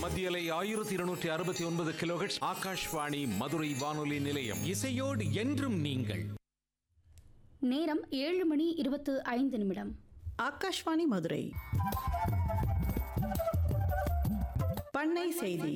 மத்தியலை ஆயிரத்தி இருநூற்றி அறுபத்தி ஒன்பது கிலோஹெட்ஸ் ஆகாஷ்வாணி மதுரை வானொலி நிலையம் இசையோடு என்றும் நீங்கள் நேரம் ஏழு மணி இருபத்து ஐந்து நிமிடம் ஆகாஷ்வாணி மதுரை பண்ணை செய்தி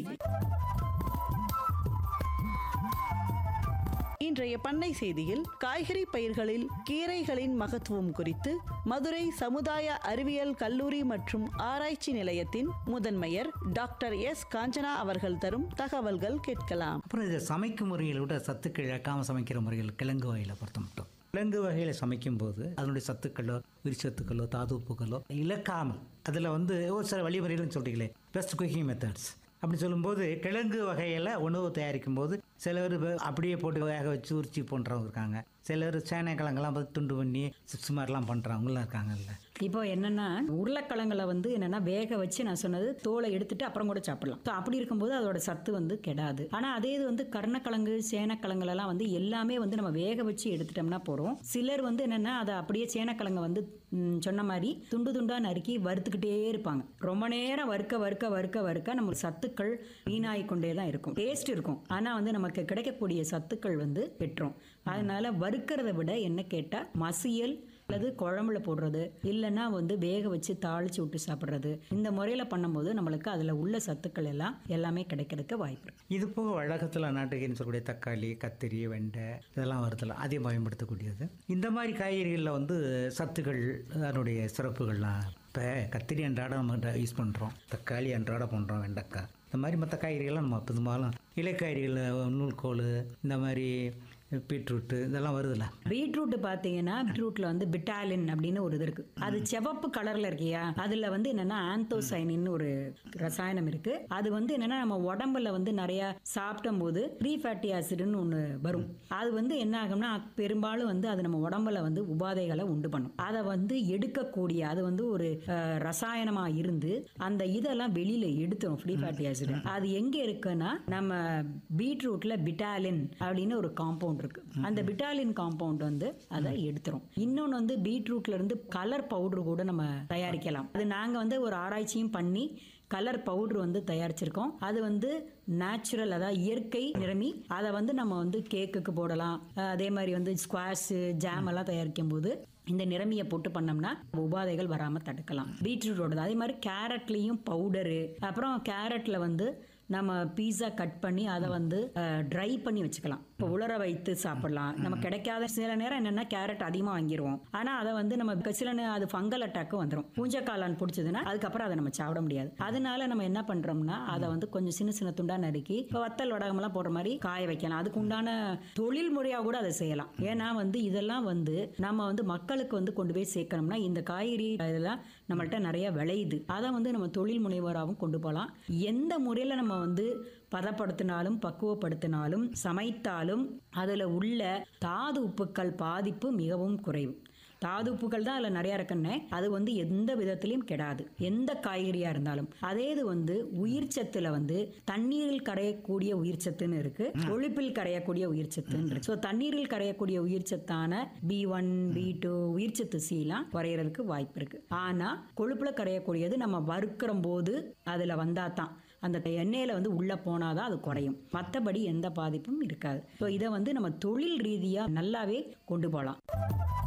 இன்றைய பண்ணை செய்தியில் காய்கறி பயிர்களில் கீரைகளின் மகத்துவம் குறித்து மதுரை சமுதாய அறிவியல் கல்லூரி மற்றும் ஆராய்ச்சி நிலையத்தின் முதன்மையர் டாக்டர் எஸ் காஞ்சனா அவர்கள் தரும் தகவல்கள் கேட்கலாம் அப்புறம் இதை சமைக்கும் முறையில் விட சத்துக்கள் இழக்காமல் சமைக்கிற முறைகள் கிழங்கு வகையில் பொறுத்த மட்டும் கிழங்கு வகையில் சமைக்கும்போது அதனுடைய சத்துக்களோ உயிர்ச்சத்துக்களோ தாது உப்புகளோ இழக்காமல் அதில் வந்து ஒரு சில வழிமுறைகள்னு சொல்கிறீங்களே பெஸ்ட் குக்கிங் மெத்தட்ஸ் அப்படி சொல்லும்போது கிழங்கு வகையில் உணவு தயாரிக்கும் போது சிலர் வ- அப்படியே போட்டு வேக வச்சு உரிச்சி பண்ணுறவங்க இருக்காங்க சிலர் சேனை கிழங்கெல்லாம் பார்த்து துண்டு பண்ணி சிப்ஸ் மாதிரிலாம் பண்ணுறவங்களாம் இருக்காங்கல்ல இப்போ என்னன்னா உருளைக்கிழங்குல வந்து என்னன்னா வேக வச்சு நான் சொன்னது தோலை எடுத்துட்டு அப்புறம் கூட சாப்பிடலாம் So, அப்படி இருக்கும்போது அதோட சத்து வந்து கெடாது ஆனா அதே இது வந்து கருணக்கிழங்கு சேனக்கிழங்குல எல்லாம் வந்து எல்லாமே வந்து நம்ம வேக வச்சு எடுத்துட்டோம்னா போறோம் சிலர் வந்து என்னன்னா அதை அப்படியே சேனக்கிழங்க வந்து ம், சொன்ன மாதிரி துண்டு துண்டா நறுக்கி வறுத்துக்கிட்டே இருப்பாங்க ரொம்ப நேரம் வறுக்க வறுக்க வறுக்க வறுக்க நமக்கு சத்துக்கள் வீணாகி கொண்டே தான் இருக்கும் டேஸ்ட் இருக்கும் ஆனா வந்து நமக்கு கிடைக்கக்கூடிய சத்துக்கள் வந்து பெற்றோம் அதனால வறுக்கிறத விட என்ன கேட்டா மசியல் அல்லது குழம்புல போடுறது இல்லைன்னா வந்து வேக வச்சு தாளிச்சு விட்டு சாப்பிட்றது இந்த முறையில் பண்ணும்போது நம்மளுக்கு அதில் உள்ள சத்துக்கள் எல்லாம் எல்லாமே கிடைக்கிறதுக்கு வாய்ப்பு இருக்கு இது போக வழக்கத்தில் நாட்டுக்குன்னு சொல்லக்கூடிய தக்காளி கத்திரி வெண்டை இதெல்லாம் வருதலாம் அதையும் பயன்படுத்தக்கூடியது இந்த மாதிரி காய்கறிகளில் வந்து சத்துக்கள் அதனுடைய சிறப்புகள்லாம் இப்போ கத்திரி அன்றாடம் நம்ம யூஸ் பண்ணுறோம் தக்காளி அன்றாடம் பண்ணுறோம் வெண்டைக்காய் இந்த மாதிரி மற்ற காய்கறிகள்லாம் நம்ம பெரும்பாலும் இலைக்காய்கறிகள் நூல்கோல் இந்த மாதிரி பீட்ரூட்டு இதெல்லாம் வருதுல்ல பீட்ரூட் பார்த்தீங்கன்னா பீட்ரூட்ல வந்து பிட்டாலின் அப்படின்னு ஒரு இது இருக்கு அது சிவப்பு கலர்ல இருக்கியா அதுல வந்து என்னன்னா ஆந்தோசைனின் ஒரு ரசாயனம் இருக்கு அது வந்து என்னன்னா நம்ம உடம்புல வந்து நிறைய சாப்பிடும் போது ஃப்ரீ ஃபேட்டி ஆசிட்னு ஒன்று வரும் அது வந்து என்ன ஆகும்னா பெரும்பாலும் வந்து அது நம்ம உடம்புல வந்து உபாதைகளை உண்டு பண்ணும் அதை வந்து எடுக்கக்கூடிய அது வந்து ஒரு அஹ், ரசாயனமா இருந்து அந்த இதெல்லாம் வெளியில எடுத்துரும் ஃப்ரீ ஃபேட்டி ஆசிட் அது எங்க இருக்குன்னா நம்ம பீட்ரூட்ல பிட்டாலின் அப்படின்னு ஒரு காம்பவுண்ட் இருக்கு அந்த பிட்டாலின் காம்பவுண்ட் வந்து அதை எடுத்துரும் இன்னொன்று வந்து பீட்ரூட்ல இருந்து கலர் பவுடர் கூட நம்ம தயாரிக்கலாம் அது நாங்க வந்து ஒரு ஆராய்ச்சியும் பண்ணி கலர் பவுடர் வந்து தயாரிச்சிருக்கோம் அது வந்து நேச்சுரல் அதாவது இயற்கை நிறமி அதை வந்து நம்ம வந்து கேக்குக்கு போடலாம் அஹ் அதே மாதிரி வந்து ஸ்குவாஷ் ஜாம் எல்லாம் தயாரிக்கும் போது இந்த நிறமியை போட்டு பண்ணோம்னா உபாதைகள் வராம தடுக்கலாம் பீட்ரூட்டோட அதே மாதிரி கேரட்லேயும் பவுடரு அப்புறம் கேரட்ல வந்து நம்ம பீஸா கட் பண்ணி அதை வந்து ட்ரை பண்ணி வச்சுக்கலாம் இப்போ உலர வைத்து சாப்பிடலாம் நம்ம கிடைக்காத சில நேரம் என்னன்னா கேரட் அதிகமாக வாங்கிடுவோம் ஆனால் அதை வந்து நம்ம சில நே- அது ஃபங்கல் அட்டாக்கு வந்துடும் பூஞ்சக்காளான் பிடிச்சதுன்னா அதுக்கப்புறம் அதை நம்ம சாப்பிட முடியாது அதனால நம்ம என்ன பண்றோம்னா அதை வந்து கொஞ்சம் சின்ன சின்ன துண்டா நறுக்கி இப்போ வத்தல் வடகமெல்லாம் போடுற மாதிரி காய வைக்கலாம் அதுக்கு உண்டான தொழில் முறையாக கூட அதை செய்யலாம் ஏன்னா வந்து இதெல்லாம் வந்து நம்ம வந்து மக்களுக்கு வந்து கொண்டு போய் சேர்க்கணும்னா இந்த காய்கறி இதெல்லாம் நம்மள்ட்ட நிறைய விளையுது அதை வந்து நம்ம தொழில் முனைவராகவும் கொண்டு போகலாம் எந்த முறையில் நம்ம வந்து பதப்படுத்தினாலும் பக்குவப்படுத்தினாலும் சமைத்தாலும் அதில் உள்ள தாது உப்புக்கள் பாதிப்பு மிகவும் குறைவு தாது உப்புகள் தான் அதில் நிறையா இருக்குன்னு அது வந்து எந்த விதத்திலையும் கெடாது எந்த காய்கறியாக இருந்தாலும் அதே இது வந்து உயிர் சத்துல வந்து தண்ணீரில் கரையக்கூடிய உயிர் சத்துன்னு இருக்கு கொழுப்பில் கரையக்கூடிய உயிர் சத்துன்னு இருக்கு ஸோ தண்ணீரில் கரையக்கூடிய உயிர் சத்தான பி ஒன் பி டூ உயிர் சத்து சீலாம் குறையறதுக்கு வாய்ப்பு இருக்கு ஆனா கொழுப்புல கரையக்கூடியது நம்ம வறுக்கிற போது அதுல வந்தா தான் அந்த எண்ணெயில வந்து உள்ள போனாதான் அது குறையும் மற்றபடி எந்த பாதிப்பும் இருக்காது ஸோ இதை வந்து நம்ம தொழில் ரீதியா நல்லாவே கொண்டு போகலாம்